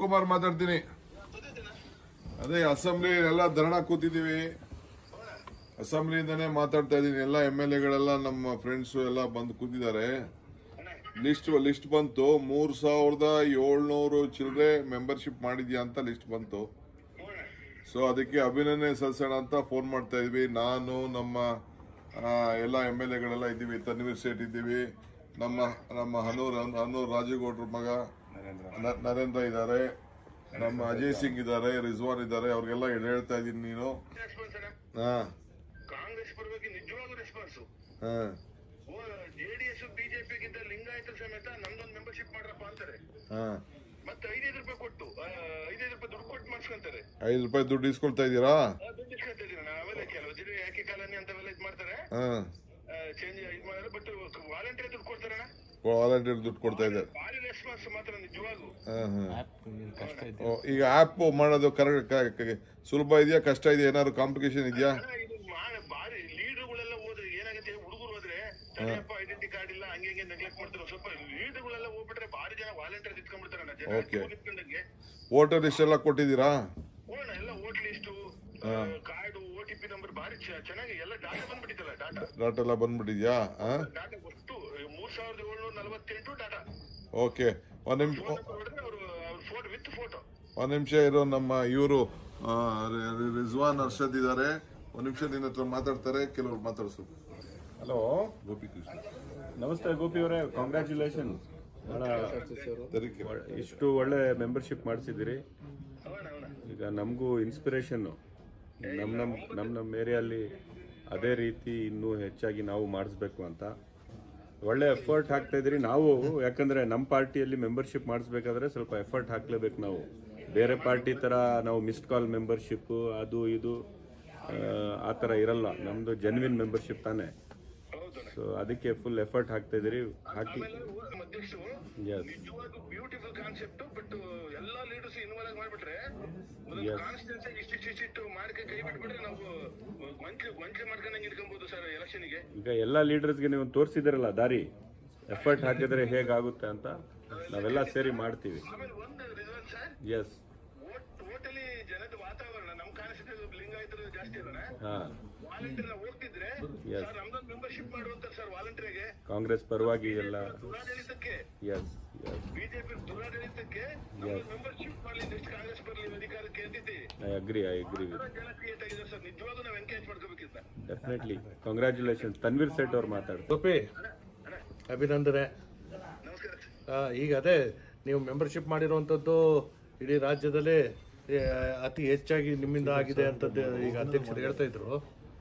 ಕುಮಾರ್ ಮಾತಾಡ್ತೀನಿ ಅದೇ ಅಸೆಂಬ್ಲಿ ಎಲ್ಲ ಧರಣ ಕೂತಿದ್ದೀವಿ ಅಸೆಂಬ್ಲಿಯಿಂದನೇ ಮಾತಾಡ್ತಾ ಇದ್ದೀನಿ ಎಲ್ಲ ಎಮ್ ಎಲ್ ಎಗಳೆಲ್ಲ ನಮ್ಮ ಫ್ರೆಂಡ್ಸ್ ಎಲ್ಲ ಬಂದು ಕೂತಿದ್ದಾರೆ ಲಿಸ್ಟ್ ಲಿಸ್ಟ್ ಬಂತು ಮೂರ್ ಸಾವಿರದ ಏಳ್ನೂರು ಚಿಲ್ಲರೆ ಮೆಂಬರ್ಶಿಪ್ ಮಾಡಿದ್ಯಾ ಅಂತ ಲಿಸ್ಟ್ ಬಂತು ಸೊ ಅದಕ್ಕೆ ಅಭಿನಂದನೆ ಸಲ್ಲಿಸೋಣ ಅಂತ ಫೋನ್ ಮಾಡ್ತಾ ಇದ್ವಿ ನಾನು ನಮ್ಮ ಆ, ಎಲ್ಲ ಎಮ್ ಎಲ್ ಎಗಳೆಲ್ಲ ಇದ್ದೀವಿ ತನ್ವೀರ್ ಸೇಠ್ ಇದ್ದೀವಿ ನಮ್ಮ ನಮ್ಮ ಹನೂರ್ ಹನೂರ್ ರಾಜೇಗೌಡ್ರ ಮಗ ನ- ನರೇಂದ್ರ ಇದ್ದಾರೆ ನಮ್ಮ ಅಜಯ್ ಸಿಂಗ್ ಇದ್ದಾರೆ ರಿಜ್ವಾನ್ ಇದ್ದಾರೆ ಅವ್ರಿಗೆಲ್ಲ ಹೇಳ್ತಾ ಇದ್ದೀನಿ ನೀನು ರೆಸ್ಪಾನ್ಸ್ ಅಣ್ಣ ಹಾ ಕಾಂಗ್ರೆಸ್ ಪರವಾಗಿ ನಿಜವಾಗೂ ರೆಸ್ಪಾನ್ಸ್ ಹಾ ಜೆಡಿಎಸ್ ಬಿಜೆಪಿಗಿಂತ ಲಿಂಗಾಯತ ಸಮೇತ ನಮ್ದೊಂದು ಮೆಂಬರ್ಶಿಪ್ ಮಾಡ್ರಪ್ಪ ಅಂತಾರೆ ಹಾ ಮತ್ತೆ ಐದೈದು ರೂಪಾಯಿ ಕೊಟ್ಟು ಆ, ಐದೈದು ರೂಪಾಯಿ ದುಡ್ಡು ಕೊಟ್ಟು ಮಾಡಿಸ್ಕೊಂತಾರೆ ಐದು ರೂಪಾಯಿ ದುಡ್ಡು ಇಸ್ಕೊಳ್ತಾ ಇದ್ದೀರಾ ದುಡ್ಡು ಇಸ್ಕೊಂತಿದ್ದೀವಿ ಅಣ್ಣ ಆಮೇಲೆ ಕೆಲವು ಜನ ಯಾಕೆ ಕಾಲನಿ ಅಂತವೆಲ್ಲ ಇದು ಮಾಡ್ತಾರೆ ಹಾ ಚೇಂಜ್ ಇದು ಮಾಡಿದ್ರೆ ಬಟ್ ವಾಲಂಟಿಯರ್ ದುಡ್ಡು ಕೊಡ್ತಾರೆ ಅಣ್ಣ ವಾಲಂಟಿಯರ್ ದುಡ್ಡು ಕೊಡ್ತಾ ಇದ್ದಾರೆ ಭಾರಿ ರೆಸ್ಪಾನ್ಸ್ ಮಾತ್ರ ನಿಜವಾಗೂ ಹಾ ಹಾ ಓ, ಈಗ ಆಪ್ ಮಾಡೋದು ಕರೆಕ್ಟ್ ಸುಲಭ ಇದೆಯಾ ಕಷ್ಟ ಇದೆಯಾ ಏನಾದ್ರು ಕಾಂಪ್ಲಿಕೇಶನ್ ಇದೆಯಾ ಅಣ್ಣ, ಇದು ಮಾ- ಭಾರಿ ಲೀಡರ್ಗಳೆಲ್ಲ ಹೋದ್ರೆ ಏನಾಗುತ್ತೆ ಹುಡುಗರು ಹೋದ್ರೆ ತಡೆಯಪ್ಪ ಐಡೆಂಟಿ ಕಾರ್ಡ್ ಇಲ್ಲ ಹಂಗೆ ಹಿಂಗೆ ನೆಗ್ಲೆಕ್ಟ್ ಮಾಡ್ತಾರೆ ಸ್ವಲ್ಪ ಲೀಡರ್ಗಳೆಲ್ಲ ಹೋಗ್ಬಿಟ್ರೆ ಭಾರಿ ಜನ ವಾಲಂಟಿಯರ್ ಇಟ್ಕೊಂಡ್ಬಿಡ್ತಾರೆ ಅಣ್ಣ ಜನ Okay. ನಿಂತ್ಕೊಂಡಂಗೆ ವೋಟರ್ ಲಿಸ್ಟ್ ಎಲ್ಲ ಕೊಟ್ಟಿದ್ದೀರಾ ಓಣ ಎಲ್ಲ vote list card O T P number ಭಾರಿ ಚ- ಚೆನ್ನಾಗಿ ಎಲ್ಲ ಡಾಟಾ ಬಂದ್ಬಿಟ್ಟಿತ್ತಲ್ಲ ಡಾಟಾ ಡಾಟಾ ಎಲ್ಲ ಬಂದ್ಬಿಟ್ಟಿದ್ಯಾ ಹಾ ಡಾಟಾ ಒಟ್ಟು ಮೂರ್ ಸಾವಿರದ ಏಳ್ನೂರ ನಲವತ್ತೆಂಟು ಡಾಟಾ ಓಕೆ ಒಂದ್ ನಿಮಿಷ ಫೋನ್ ನಂಬರ್ ಹೊಡೆದ್ರೆ ಅವರು ಅವ್ರ ಫೋಟೋ ವಿತ್ ಫೋಟೋ ಒಂದ್ ನಿಮಿಷ ಇರೋ ನಮ್ಮ ಇವರು ರಿಜ್ವಾನ್ ಅರ್ಷದ್ ಇದ್ದಾರೆ ಒಂದ್ ನಿಮಿಷ ನಿನ್ನ ಹತ್ರ ಮಾತಾಡ್ತಾರೆ ಕೆಲವ್ರು ಮಾತಾಡ್ಸು ಹಲೋ ಗೋಪಿಕೃಷ್ಣ ನಮಸ್ತೆ ಗೋಪಿ ಅವರೇ ಕಾಂಗ್ರ್ಯಾಚುಲೇಷನ್ ತರೀಕೆ ಇಷ್ಟು ಒಳ್ಳೆ ಮೆಂಬರ್ಶಿಪ್ ಮಾಡಿಸಿದ್ದೀರಿ ಅವಣ ಅವಣ ಈಗ ನಮಗೂ ಇನ್ಸ್ಪಿರೇಷನ್ನು ನಮ್ಮ ನಮ್ಮ ನಮ್ಮ ನಮ್ಮ ಏರಿಯಲ್ಲಿ ಅದೇ ರೀತಿ ಇನ್ನೂ ಹೆಚ್ಚಾಗಿ ನಾವು ಮಾಡಿಸ್ಬೇಕು ಅಂತ ಒಳ್ಳೆ ಎಫರ್ಟ್ ಹಾಕ್ತಾ ಇದ್ದೀರಿ ನಾವು ಯಾಕಂದ್ರೆ ನಮ್ಮ ಪಾರ್ಟಿಯಲ್ಲಿ ಮೆಂಬರ್ಶಿಪ್ ಮಾಡಿಸ್ಬೇಕಾದ್ರೆ ಸ್ವಲ್ಪ ಎಫರ್ಟ್ ಹಾಕ್ಲೇಬೇಕು ನಾವು ಬೇರೆ ಪಾರ್ಟಿ ಥರ ನಾವು ಮಿಸ್ಡ್ ಕಾಲ್ ಮೆಂಬರ್ಶಿಪ್ ಅದು ಇದು ಆ, ಆ ಥರ ಇರಲ್ಲ ನಮ್ಮದು ಜೆನ್ವಿನ್ ಮೆಂಬರ್ಶಿಪ್ ತಾನೇ ಹೌದಣ್ಣ ಸೊ ಅದಕ್ಕೆ ಫುಲ್ ಎಫರ್ಟ್ ಹಾಕ್ತಾ ಇದ್ದೀರಿ ಹಾಕಿ ಆಮೇಲೆ ನಮ್ಮ ಅಧ್ಯಕ್ಷರು Yes. ನಿಜವಾಗೂ ಬ್ಯೂಟಿಫುಲ್ ಕಾನ್ಸೆಪ್ಟ್ ಬಟ್ ಎಲ್ಲಾ ಲೀಡರ್ಸ್ ಇನ್ವಾಲ್ವ್ ಆಗಿ ಮಾಡ್ಬಿಟ್ರೆ ಒಂದೊಂದು Yes. ಕಾನ್ಸ್ಟಿಟ್ಯೂನ್ಸ್ ಇಷ್ಟಿಷ್ಟು ಇಷ್ಟಿಟ್ಟು ಮಾಡ್ಕೆ ಕೈ ಬಿಟ್ಬಿಟ್ರೆ ನಾವು ಮಂತ್ಲಿ ಮಂತ್ಲಿ ಮಾಡ್ಕೊಂಡಂಗೆ ಇಟ್ಕೊಬಹುದು ಸರ್ ಎಲೆಕ್ಷನ್ಗೆ ಈಗ ಎಲ್ಲ ಲೀಡರ್ಸ್ಗೆ ನೀವು ತೋರಿಸಿದಿರಲ್ಲ ದಾರಿ ಎಫರ್ಟ್ ಹಾಕಿದ್ರೆ ಹೇಗಾಗುತ್ತೆ ಅಂತ ನಾವೆಲ್ಲ ಸೇರಿ ಮಾಡ್ತೀವಿ ಆಮೇಲೆ ಒಂದು ರಿಸಲ್ಟ್ ಸರ್ ಎಸ್ ಟೋಟಲಿ ಜನದ ವಾತಾವರಣ ನಮ್ಮ ಕಾನ್ಸ್ಟಿಟ್ಯೂನ್ಸ್ ಲಿಂಗಾಯತರು ಜಾಸ್ತಿ ಅಲ್ಲ ಹಾ ವಾಲಂಟಿಯರ್ ಹೋಗ್ತಿದ್ರೆ Yes. ಸರ್ ನಮ್ದೊಂದು ಮೆಂಬರ್ಶಿಪ್ ಮಾಡುವಂತ ಸರ್ ವಾಲಂಟಿಯರ್ಗೆ ಕಾಂಗ್ರೆಸ್ ಪರವಾಗಿ ಎಲ್ಲ ದುರಾಡಳಿತಕ್ಕೆ ಎಸ್ ಎಸ್ ಬಿಜೆಪಿ ದುರಾಡಳಿತಕ್ಕೆ ಮೆಂಬರ್ಶಿಪ್ ಮಾಡಲಿ ನೆಕ್ಸ್ಟ್ ಕಾಂಗ್ರೆಸ್ ಬರಲಿ ಅಧಿಕಾರಕ್ಕೆ ಅಂತಿದ್ದೆ I agree I agree with ಜನ ಕ್ರಿಯೇಟ್ ಆಗಿದೆ ಸರ್ ನಿಜವಾಗೂ ನಾವು ಎನ್ಕರೇಜ್ ಮಾಡ್ಕೋಬೇಕಿತ್ತ ಡೆಫಿನೆಟ್ಲಿ ಕಂಗ್ರ್ಯಾಚುಲೇಷನ್ ತನ್ವೀರ್ ಸೇಠ್ ಅವ್ರು ಮಾತಾಡ್ತಾರೆ ಗೋಪಿ ಅಭಿನಂದನೆ ನಮಸ್ಕಾರ ಆ, ಈಗ ಅದೇ ನೀವು ಮೆಂಬರ್ಶಿಪ್ ಮಾಡಿರುವಂಥದ್ದು ಇಡೀ ರಾಜ್ಯದಲ್ಲೇ ಏ, ಅತಿ ಹೆಚ್ಚಾಗಿ ನಿಮ್ಮಿಂದ ಆಗಿದೆ ಅಂತದ್ದು ಈಗ ಅಧ್ಯಕ್ಷರು ಹೇಳ್ತಾ ಇದ್ರು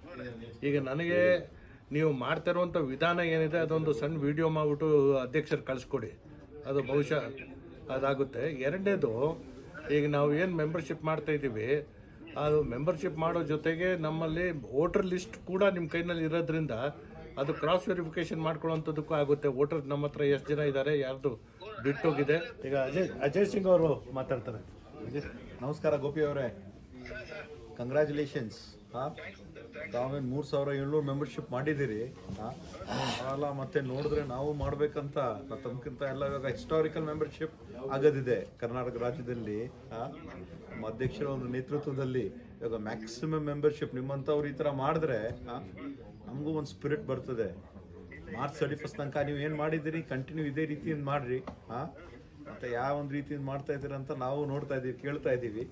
ಈಗ ನನಗೆ ನೀವು ಮಾಡ್ತಾ ಇರುವಂಥ ವಿಧಾನ ಏನಿದೆ ಅದೊಂದು ಸಣ್ಣ ವಿಡಿಯೋ ಮಾಡಿಬಿಟ್ಟು ಅಧ್ಯಕ್ಷರು ಕಳಿಸ್ಕೊಡಿ ಅದು ಬಹುಶಃ ಅದಾಗುತ್ತೆ ಎರಡನೇದು ಈಗ ನಾವು ಏನು ಮೆಂಬರ್ಶಿಪ್ ಮಾಡ್ತಾ ಇದ್ದೀವಿ ಅದು ಮೆಂಬರ್ಶಿಪ್ ಮಾಡೋ ಜೊತೆಗೆ ನಮ್ಮಲ್ಲಿ ವೋಟರ್ ಲಿಸ್ಟ್ ಕೂಡ ನಿಮ್ಮ ಕೈನಲ್ಲಿ ಇರೋದ್ರಿಂದ ಅದು ಕ್ರಾಸ್ ವೆರಿಫಿಕೇಶನ್ ಮಾಡ್ಕೊಳ್ಳೋಂಥದ್ದಕ್ಕೂ ಆಗುತ್ತೆ ವೋಟರ್ ನಮ್ಮ ಹತ್ರ ಎಷ್ಟು ಜನ ಇದ್ದಾರೆ ಯಾರ್ದು ಬಿಟ್ಟೋಗಿದೆ ಈಗ ಅಜಯ್ ಅಜಯ್ ಸಿಂಗ್ ಅವರು ಮಾತಾಡ್ತಾರೆ ನಮಸ್ಕಾರ ಗೋಪಿ ಅವರೇ ಕಂಗ್ರ್ಯಾಚುಲೇಷನ್ಸ್ ಹಾಂ ತಾವೇನು ಮೂರು ಸಾವಿರ ಏಳ್ನೂರು ಮೆಂಬರ್ಶಿಪ್ ಮಾಡಿದ್ದೀರಿ ಹಾಂ ಅಲ್ಲ ಮತ್ತೆ ನೋಡಿದ್ರೆ ನಾವು ಮಾಡಬೇಕಂತ ತಮ್ಗಿಂತ ಎಲ್ಲ ಇವಾಗ ಹಿಸ್ಟಾರಿಕಲ್ ಮೆಂಬರ್ಶಿಪ್ ಆಗೋದಿದೆ ಕರ್ನಾಟಕ ರಾಜ್ಯದಲ್ಲಿ ಹಾಂ ನಮ್ಮ ಅಧ್ಯಕ್ಷರ ಒಂದು ನೇತೃತ್ವದಲ್ಲಿ ಇವಾಗ ಮ್ಯಾಕ್ಸಿಮಮ್ ಮೆಂಬರ್ಶಿಪ್ ನಿಮ್ಮಂಥವ್ರು ಈ ಥರ ಮಾಡಿದ್ರೆ ಹಾಂ ನಮಗೂ ಒಂದು ಸ್ಪಿರಿಟ್ ಬರ್ತದೆ ಮಾರ್ಚ್ ತರ್ಟಿ ಫಸ್ಟ್ ತನಕ ನೀವು ಏನು ಮಾಡಿದ್ದೀರಿ ಕಂಟಿನ್ಯೂ ಇದೇ ರೀತಿಯಿಂದ ಮಾಡ್ರಿ ಹಾಂ ಮತ್ತೆ ಯಾವ ಒಂದು ರೀತಿಯಿಂದ ಮಾಡ್ತಾ ಇದ್ದೀರ ಅಂತ ನಾವು ನೋಡ್ತಾ ಇದ್ದೀವಿ ಕೇಳ್ತಾ ಇದ್ದೀವಿ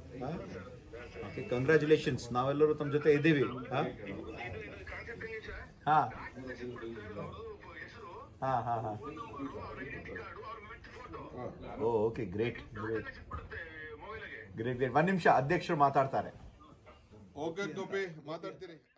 ಓಕೆ ಕಂಗ್ರ್ಯಾಚುಲೇಷನ್ಸ್ ನಾವೆಲ್ಲರೂ ತಮ್ಮ ಜೊತೆ ಇದ್ದೀವಿ ಹಾಂ ಇದು ಇದು ಕಾನ್ಸೆಪ್ಟ್ ಹೆಂಗೆ ಸರ್ ಹಾಂ ಹೆಸರು ಹಾಂ ಹಾಂ ಹಾಂ ಅವ್ರ ಐಡೆಂಟಿ ಕಾರ್ಡು ಅವ್ರ with photo oh okay great great ಕೊಡುತ್ತೆ ಮೊಬೈಲ್ಗೆ ಗ್ರೇಟ್ ಗ್ರೇಟ್ ಒಂದು ನಿಮಿಷ ಅಧ್ಯಕ್ಷರು ಮಾತಾಡ್ತಾರೆ ಓಕೆ ಗೋಪಿ ಮಾತಾಡ್ತೀನಿ